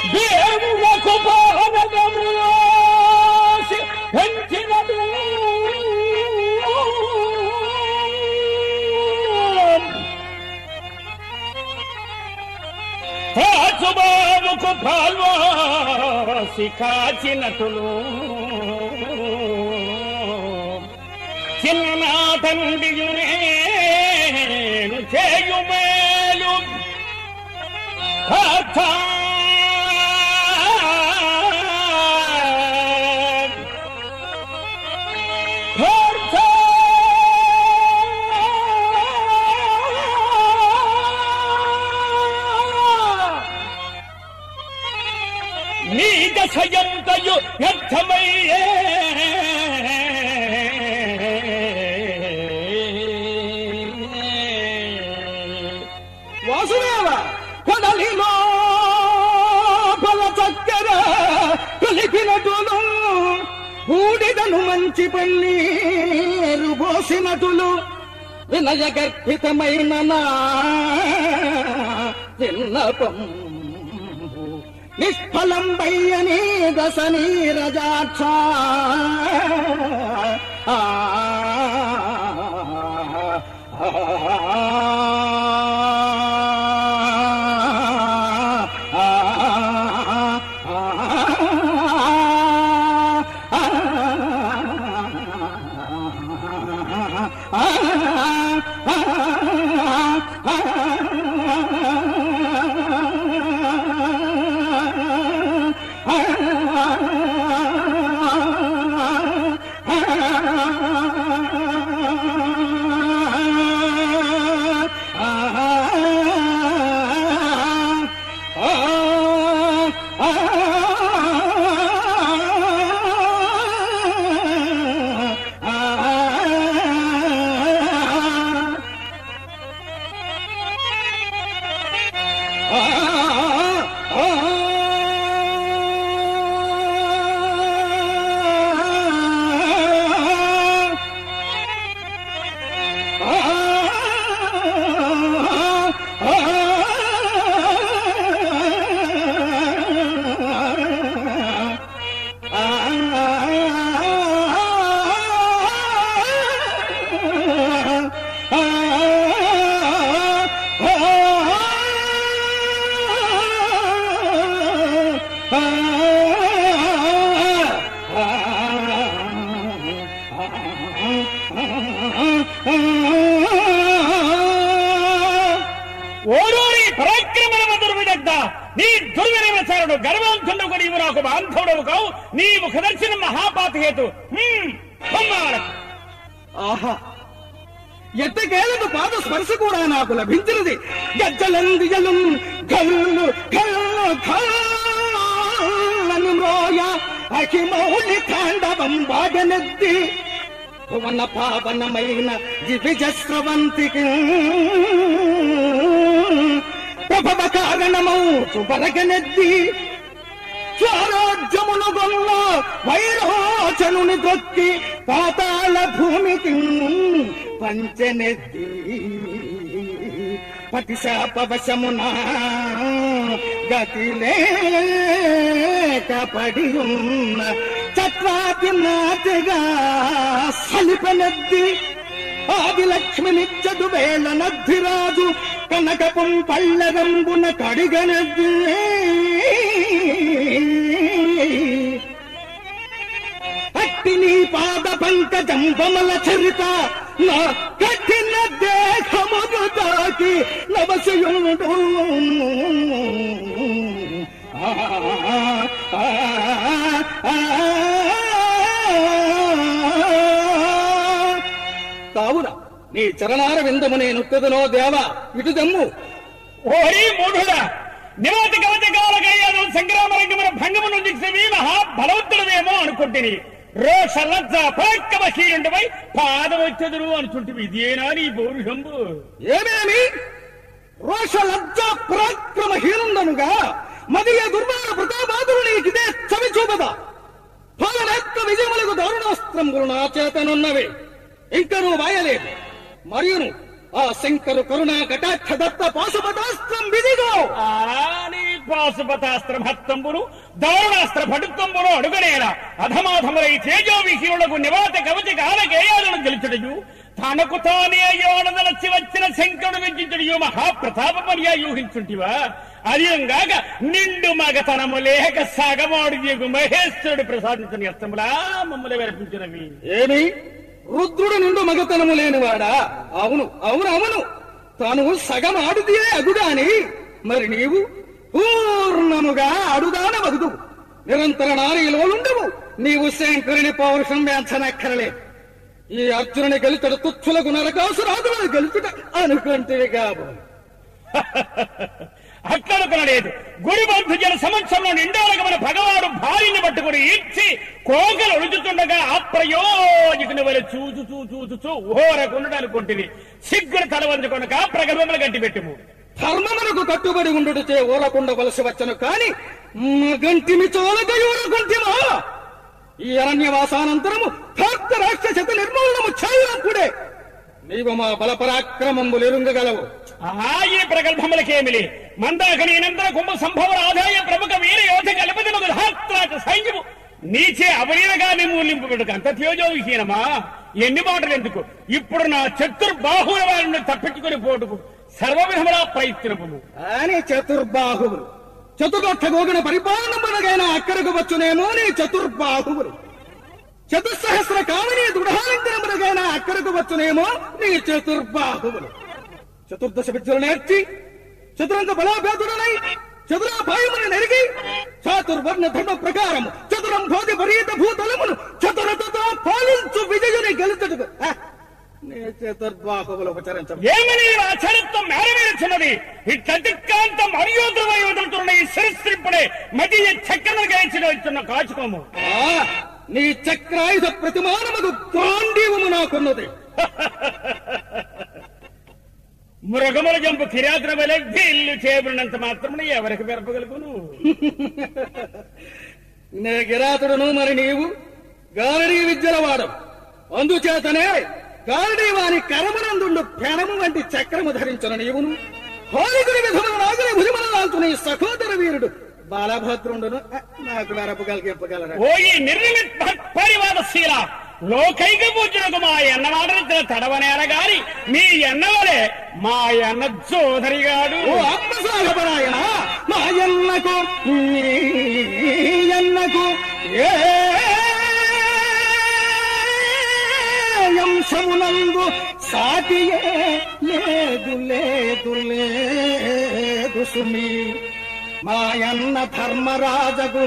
దేవులకు పానగములోసి పెంచినడు రాజుబాబుకు పాల్వాసి కాచినటులు చిన్ననాటండియు నేను చేయు మేలు అర్థ నీ దశయంతయు వ్యర్థమయ్యే వాసుదేవ కొడలిలో బల చక్కెర కలిపినటులు బూడిదను మంచి పన్నీరు పోసినటులు వినయ గర్భితమైన నా విన్నపం నిష్ఫలం బయ్యని దశ నీరజాక్ష ఆ ఓరూరి పరాక్రమణ దుర్విదగ్ధ నీ దుర్వినివచారుడు గర్వంతుడు కూడా ఇవి నాకు బాంధవుడవు కావు నీ ముఖదర్శనం మహాపాతహేతు హ్మ్, బొమ్మాలకు. ఆహా ఎట్టకేలకు పాద స్పర్శ కూడా నాకు లభించినది గజ్జలందిజలు కళ్ళు కళ్ళు కళ్ళను మ్రోయ అహిమౌలి తాండవం వాడనెత్తి భువన పావనమైన దివిజస్రవంతికి ప్రభవ కారణమౌ చుబరగనెద్ది స్వరాజ్యమును గొల్ల వైరోచనుని దొక్కి పాతాళ భూమికి పంచనెత్తి పతిశాపవశమున గతి లేక పడి ఉన్న చత్రాతి నాతిగా సలిపనెద్ది ఆది లక్ష్మి నిత్యదు వేళ నద్ధిరాజు కనకపుం పల్లెరంబున కడిగనద్ది అట్టి నీ పాద పంకజం బమల చరిత నా కఠిన దేహమును తాకి నవసయుడు ఆ, ఆ, ఆ, ఆ. కావున నీ చరణార విందము నేను దేవా ఇటు దమ్ము ఓరి మూఢుడా నివతి కవచ కాలకయ్యాను సంగ్రామ రంగమున భంగమును దిక్సవి మహాబలవంతుడవేమో అనుకుంటుని రోష లజ్జ పరాక్రమశీలుండవై పాదవచ్చెదురు అనుచుంటివి ఇదేనా నీ పౌరుషంబు ఏమేమి రోష లజ్జ పరాక్రమ హీనుందనుగా మదియ దుర్మాన ప్రతాపాదులు నీకిదే చవి చూపదా పాలనేత్ర విజయములకు దారుణాస్త్రములు నా చేతనున్నవి ఇంక నువ్వు వాయలేదు మరియును ఆ శంకరు కరుణా కటాక్ష దత్త పాశుపతాస్త్రం విధిగో ఆ నీ పాశుపతాస్త్ర భక్తంబును దారుణాస్త్ర భటుత్వంబును అడుగనేల అధమాధములై తేజోవిహీనులకు నివాత కవచి కాలకేయాలను గెలుచుటయు తనకు తానే అయ్యోనదలచి వచ్చిన శంకరుడు విద్యుతుడియు మహాప్రతాపమనియా యూహించుంటివా అదియంగాక నిండు మగతనము లేక సగమాడు దిగు మహేశ్వరుడు ప్రసాదించిన అస్తములా మమ్మల్ని విరపించినవి ఏమి రుద్రుడు నిండు మగతనము లేనివాడా అవును అవును అవును తాను సగం ఆడుదియే అగుగాని మరి నీవు పూర్ణముగా అడుదాన వగుదు నిరంతర నారీలో ఉండవు నీవు శంకరుని పౌరుషం వేంచనక్కరలే ఈ అర్జునుని గెలుచడు తుచ్చులకు నరకాసురాదులను గెలుచుట అనుకుంటే కాబో అట్లనుకునలేదు గుడి బంధుజన సమక్షంలో నిండాలకు మన భగవాడు భార్యని పట్టుకుని ఇచ్చి కోకలు ఒలుచుతుండగా అప్రయోజకుని వలె చూచు చూ చూచు చూ ఊరకుండడు అనుకుంటుంది సిగ్గును తల వంచుకొనక ప్రగల్భములు గట్టి పెట్టుము ధర్మమునకు కట్టుబడి ఉండుటచే ఊరకుండవలసి వచ్చను కాని మగంటిమి చోలక ఊరకుంటిమా ఈ అరణ్యవాసానంతరము భక్త రాక్షసత నిర్మూలనము చేయనప్పుడే నీవు మా బలపరాక్రమములు ఎరుంగగలవు ఆ ఈ ప్రగల్భములకేమిలి మందాకని నంతర కుంభ సంభవ ఆదాయ ప్రముఖ వీర యోధ కలపతి మగు ధాత్రాచ సైన్యము నీచే అవలీలగా నిర్మూలింపబడుకు అంత తేజోవిహీనమా ఎన్ని మాటలు ఎందుకు ఇప్పుడు నా చతుర్బాహుల వారిని తప్పించుకొని పోటుకు సర్వవిధములా ప్రయత్నము అని చతుర్బాహువులు చతుర్లక్ష గోగుణ పరిపాలనమునగైన అక్కడకు వచ్చునేమో నీ చతుర్బాహువులు చతుస్సహస్ర కామని దృఢాలంకరమునగైన అక్కడకు వచ్చునేమో నీ చతుర్బాహువులు చతుర్దశ విద్యలు నేర్చి చతురంగ బలాభేదుడనై చతురాభాయమును నెరిగి చాతుర్వర్ణ ధర్మ ప్రకారము చతురం భోగి పరీత భూతలమును చతురతతో పాలించు విజయుని గెలుచుటకు ఆ, నీ చతుర్బాహువులు ఉపచరించము ఏమని ఆచరిత్వం మేరవేరుచున్నది ఈ చతుర్కాంతం అరియోధమై వదులుతున్న ఈ శిరస్త్రిప్పుడే మతి చక్రను గాయించిన వచ్చున్న కాచుకోము ఆ, నీ చక్రాయుధ ప్రతిమానముకు గాంధీవము నాకున్నది మృగముల జంపు కిరాతుల వలె ఇల్లు చేయబడినంత మాత్రమే ఎవరికి పెరపగలుగును నే గిరాతుడును మరి నీవు గారడీ విద్యల వాడు అందుచేతనే గారడీ వాని కరమనందుండు పెనము వంటి చక్రము ధరించిన నీవును హోలికుడి విధముల నాగుని భుజమున లాల్తున్న ఈ సహోదర వీరుడు బాలభద్రుండును ఆ, నాకు నరపగలిగింపగలరా ఓ ఈ నిర్నిమిత్ పరివాదశీల లోకైక పూజలకు మా ఎన్న మాటలు తడవనేర గాని మీ ఎన్నవలే మా ఎన్న జోదరిగాడు ఓ ఆత్మసాగపరాయణ మా ఎన్నకు నీ ఎన్నకు ఏ అంశమునందు సాటియే లేదు లేదు లేదు సుమి మా అన్న ధర్మరాజగు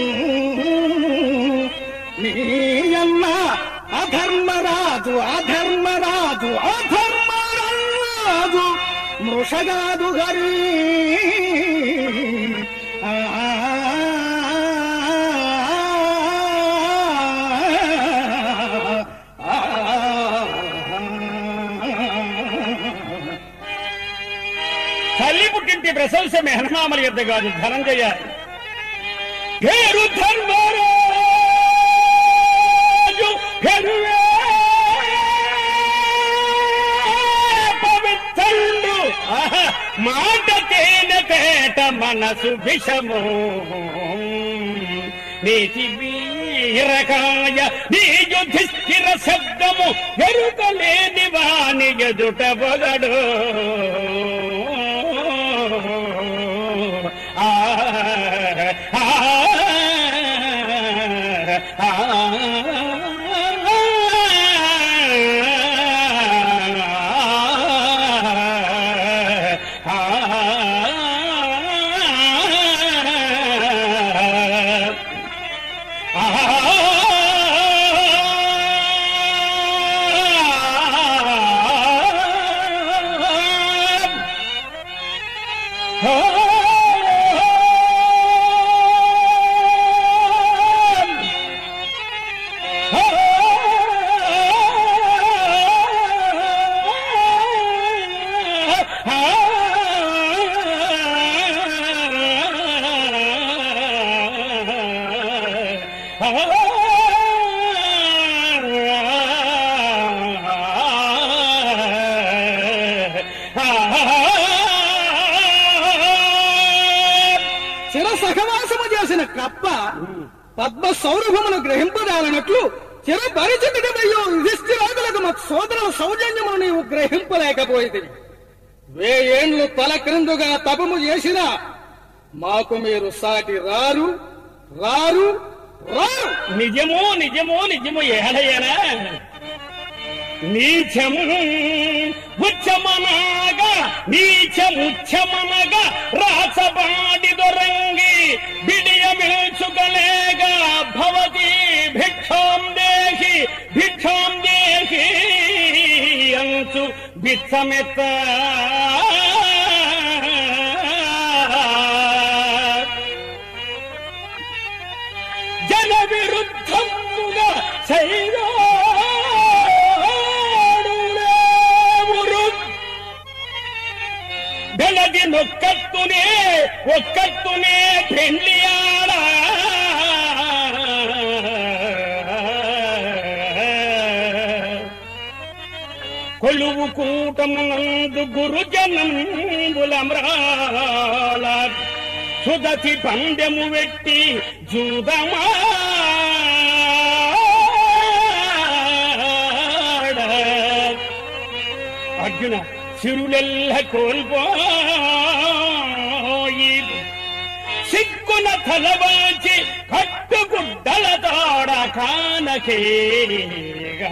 నీ అన్న అధర్మరాజు అధర్మరాజు అధర్మరాజు మృషగాదు హరి ఆ, ఆ, తల్లి పుట్టింటి ప్రశంస మెహనమామల యుద్ధ కాదు ధనంజయ పేరు ధర్మరాజు పెరువే పవిత్రుడు ఆహా, మాట తేన తేట మనసు విషము నీతి వీరకాయ నీ యుధిష్ఠిర శబ్దము ఎరుకలేని వాని ఎదుట బగడు ఆ ఆ, ఆ, చిర సహవాసము చేసిన కప్ప పద్మ సౌరభమును గ్రహింపజాలనట్లు చిర పరిచితుడమయ్యో యుధిష్ఠిరాదులకు మా సోదరుల సౌజన్యమును నీవు గ్రహింపలేకపోయింది వేయేండ్లు తల క్రిందుగా తపము చేసినా మాకు మీరు సాటి రారు రారు రారు నిజము నిజము నిజము ఏడయ్యనా నీచము ఉచ్చమనగా నీచముచ్చమనగా రాసబాడి దొరంగి బిడియ మిల్చుకలేగా భవతి భిక్షాం దేహి భిక్షాం దేహి అంచు బిచ్చమెత్త జన విరుద్ధముగా సైరాడులేవురు ಬೆಳಗಿ ನೊಕ್ಕತ್ತುನೇ ಒಕ್ಕತ್ತುನೇ ಬೆಳ್ಳಿಯಾಡ కొలువు కూటమునందు గురుజనంబులమ్రాల సుదతి పందెము వెట్టి జూదమా అర్జున సిరులెల్ల కోల్పోయి సిక్కున తలవాచి కట్టుగుడ్డల తోడ కానకేగా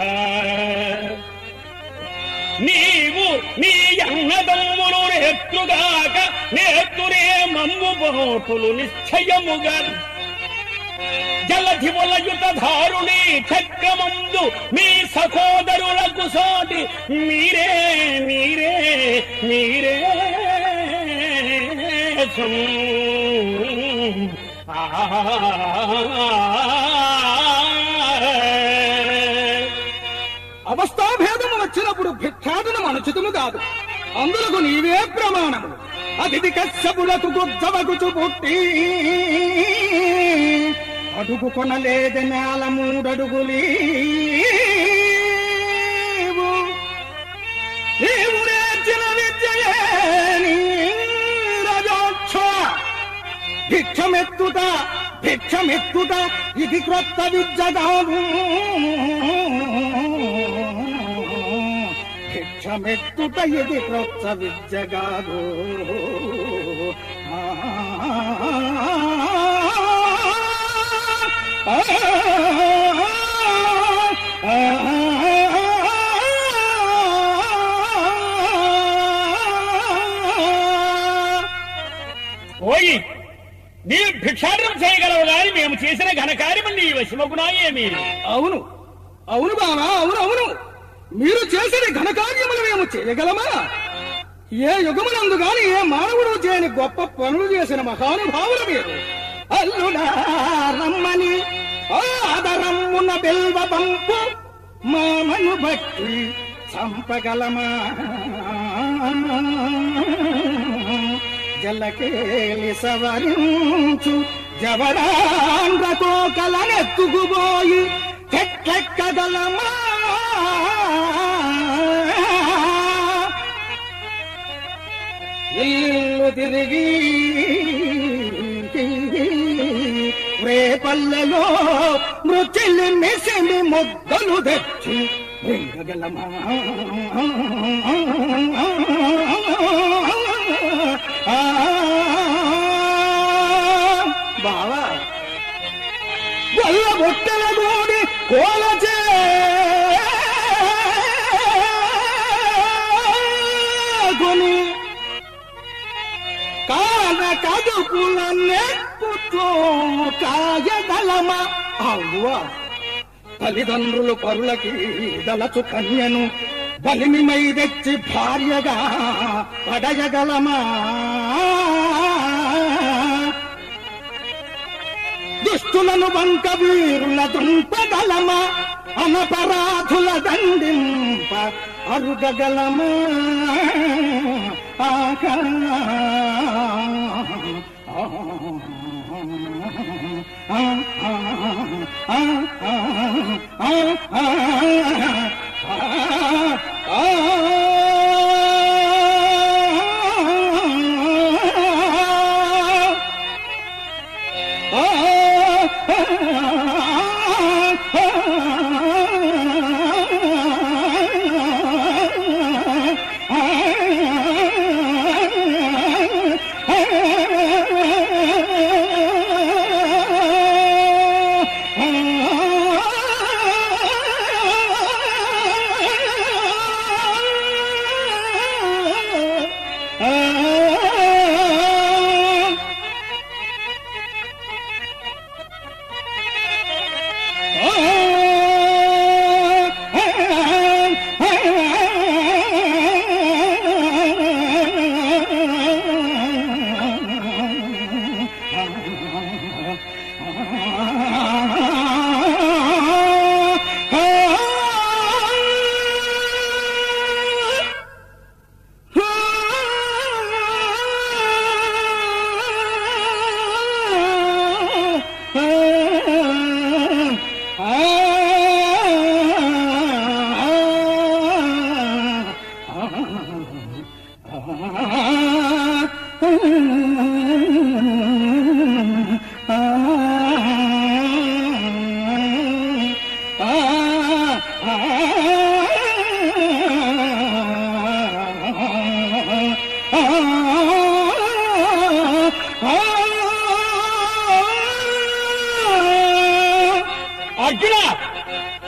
నీవు నీ అన్నదమ్ములు నేత్రుగాక నేత్రురే మమ్ము బోటులు నిశ్చయముగా జలధి వలయుత ధారుణి చక్రమందు మీ సహోదరులకు సాటి మీరే మీరే మీరే సం- ఆ అవస్థాభేదము వచ్చినప్పుడు భిక్షాటనం అనుచితము కాదు అందులకు నీవే ప్రమాణము అతిథి కశ్యపులకు గుద్దవగుచు పుట్టి అడుగు కొనలేదు నేల మూడడుగులీవు నీవు నేర్చిన విద్యయే నీ రజోక్ష భిక్షమెత్తుట భిక్షమెత్తుట ఇది క్రొత్త విద్య కాదు భిక్షమెత్తుట ఇది క్రొత్త విద్య కాదు ఓయి నీవు భిక్షాటనం చేయగలవు గాని మేము చేసిన ఘనకార్యము నీ వశమగునాయేమి అవును అవును బావా అవును అవును మీరు చేసిన ఘనకార్యములు మేము చేయగలమా ఏ యుగమునందు గాని ఏ మానవుడు చేయని గొప్ప పనులు చేసిన మహానుభావులు మీరు అల్లుడా రమ్మని ఆదరమ్మున బెల్వ పంపు మామను బట్టి చంపగలమా జల్లకేలి సవరించు జవరాండ్ర కోకలనెత్తుకుపోయి చెట్లెక్కగలమా ఇల్లు తిరిగి రేపల్లెలో మృత్యుల్ని మెసిమి ముద్దలు తెచ్చి రింగగలమా బావా వల్ల బొట్టెల గోడి కోలచే కొని కాన కదుపుల నెప్పుతో కాయగలమా అవునువా తల్లిదండ్రులు పరులకి దళచు కన్యను బలిమిమై తెచ్చి భార్యగా పడయగలమా దుష్టులను వంక వీరుల దుంపగలమా అనపరాధుల దండింప అరుగగలమా ఆకా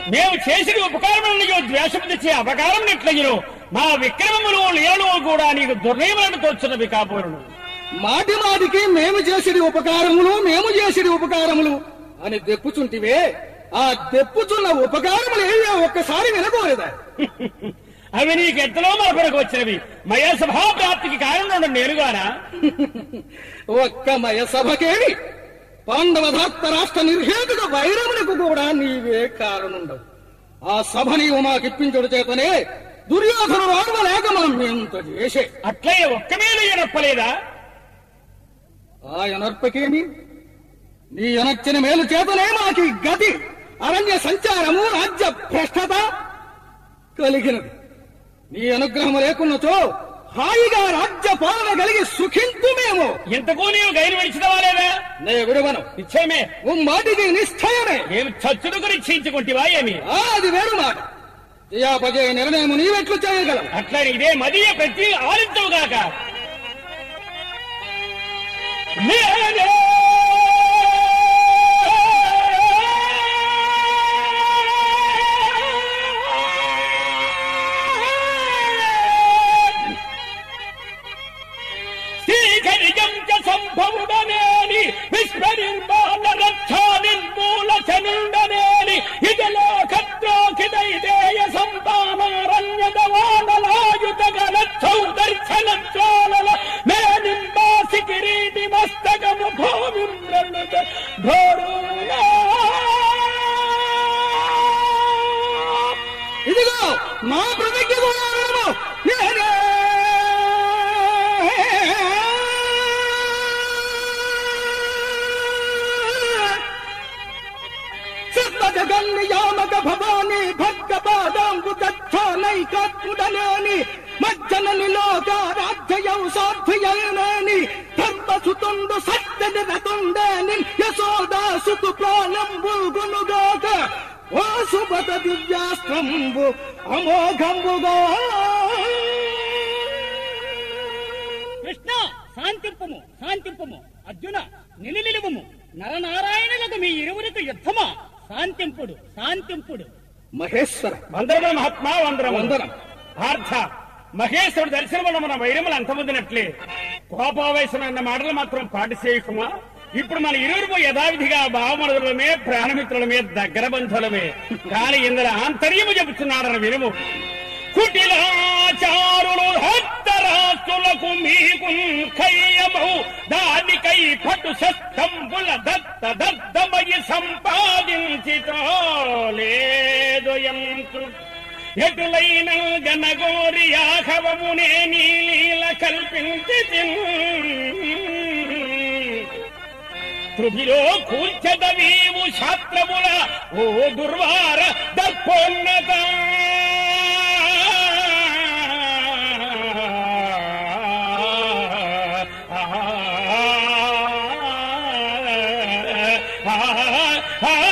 మేము చేసిన ఉపకారములను ద్వేషము తెచ్చే అపకారం నెట్లగిరు మా విక్రమములు లీలలు కూడా నీకు దుర్నయములను తోచున్నవి కాపోరును మాటి మాటికి మేము చేసిడి ఉపకారములు మేము చేసిడి ఉపకారములు అని దెప్పుచుంటివే ఆ దెప్పుచున్న ఉపకారములు ఏవో ఒక్కసారి వినకూడదా అవి నీకు ఎంతలో మరొకరికి వచ్చినవి మయ సభా ప్రాప్తికి కారణం నేనుగానా ఒక్క మయ సభకేమి పాండవ ధాత్త రాష్ట్ర నిర్హేతుడు వైరములకు కూడా నీవే కారణుండవు ఆ సభ నీవు మాకిప్పించుడు చేతనే దుర్యోధను రాడవలేక మనం ఎంత చేసే అట్లే ఒక్క మీద ఎనప్పలేదా ఆ ఎనర్పకేమి నీ ఎనర్చిన మేలు చేతనే మాకి గతి అరణ్య సంచారము రాజ్య భ్రష్టత కలిగినది నీ అనుగ్రహం లేకున్నచో హాయిగా రాజ్య పాలన కలిగి సుఖింతుమేమో ఇంతకు నీవు గైరు విడిచినవాలేదా నే విడవను నిశ్చయమే మాటికి నిశ్చయమే ఏమి చచ్చుడు గురించించుకుంటివా ఏమి ఆ, అది వేరు మాట జయాపజయ నిర్ణయం నీవెట్లు చేయగలవు అట్లా ఇదే మదియ ప్రతి ఆలించవుగాక నేనే శ్రీకరిజం చ సంభవుడనేని విశ్వనిర్మాణ రక్షా నిర్మూల చనుండనేని ఇదలో ఖద్రోఖిదైదేయ సంతానారణ్యదవానలాయుత గణచ్చౌ దర్శన జ్వాలల మేనింబాసి కిరీటి మస్తకము భూమిం రణుత ఘోరులా ఇదిగో మా ప్రతిజ్ఞ కూడా వినము. నేనే జగన్యామక భవాని భక్త పాదాంబు దక్షానైకాత్ముడనేని మజ్జనని లోక రాజ్యయౌ సాధ్యయనేని ధర్మసుతుండు సత్యని రతుండేని యశోదాసుకు ప్రాణంబు గునుగాక ఓ సుభత దివ్యాస్త్రంబు అమోఘంబుగా కృష్ణ శాంతింపుము శాంతింపుము అర్జున నిలినిలువము నరనారాయణులకు మీ ఇరువురికి యుద్ధమా శాంతింపుడు శాంతింపుడు మహేశ్వర వందరముల మహాత్మా వందరం వందనం. పార్థ మహేశ్వరుడు దర్శనం వల్ల మన వైరములు అంతముందినట్లే కోపావేశం అన్న మాటలు మాత్రం పాటిసేయకుమా ఇప్పుడు మన ఇరువురు యథావిధిగా భావమనులమే ప్రాణమిత్రులమే దగ్గర బంధువులమే కానీ ఇందులో ఆంతర్యము చెబుతున్నాడని వినుము కుటిలాచారులు హత్తరాస్తులకు మీకు ఖయ్యము దానికై పటు శస్తంబుల దత్త దద్దమయి సంపాదించితో లేదు ఎంతు ఎటులైన గనగోరి యాహవమునే నీలీల కల్పించి త్రుభిలో కూర్చదవీవు శాస్త్రముల ఓ దుర్వార దర్పోన్నత ఆ